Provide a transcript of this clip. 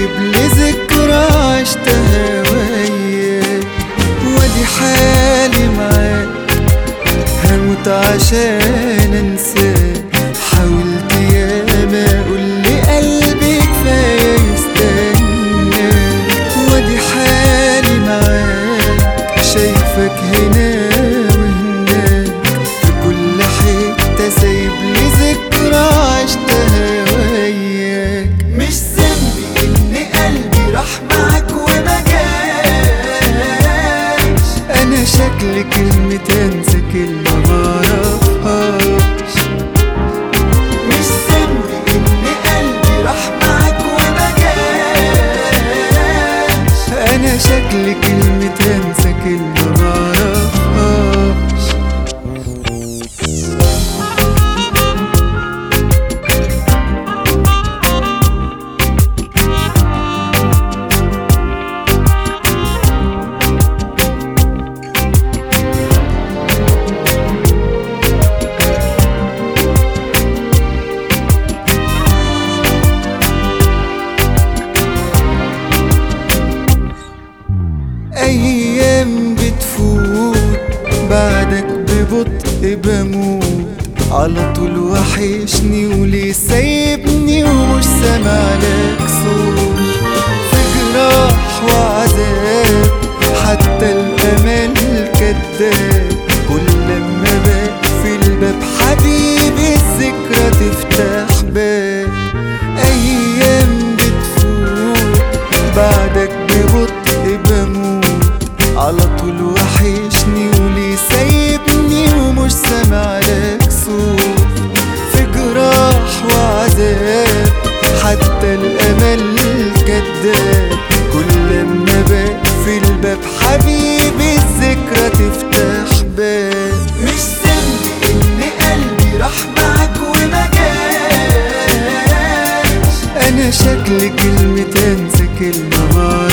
سايب لي ذكرى عشتها وياك وادي حالي معاك هموت عشان انساك حاولت ياما اقول لي قلبي كفايه يستناك وادي حالي معاك شايفك هنا وهناك في كل حته سايب لي ذكرى عشتها وياك مش ذنبي ان قلبي راح معاك وما جاش انا شكل كلمة انسى كلمة معرفهاش مش ذنبي ان قلبي راح معاك وما جاش انا شكل كلمة انسى كلمة معرفهاش أيام بتفوت بعدك ببطء بموت على طول وحشني وليه سايبني ومش سامع لك صوت في جراح وعذاب حتى الأمل كداب كل لما بقفل الباب حبيبي الذكرى تفتح باب أيام بتفوت بعدك ببطء بموت على طول وحشني وليه سايبني ومش سامع لك صوت في جراح وعذاب حتى الامل كداب كل لما بقفل الباب حبيبي الذكرى تفتح باب مش ذنبي ان قلبي راح معاك وما جاش انا شكل كلمة انسى كلمة معاك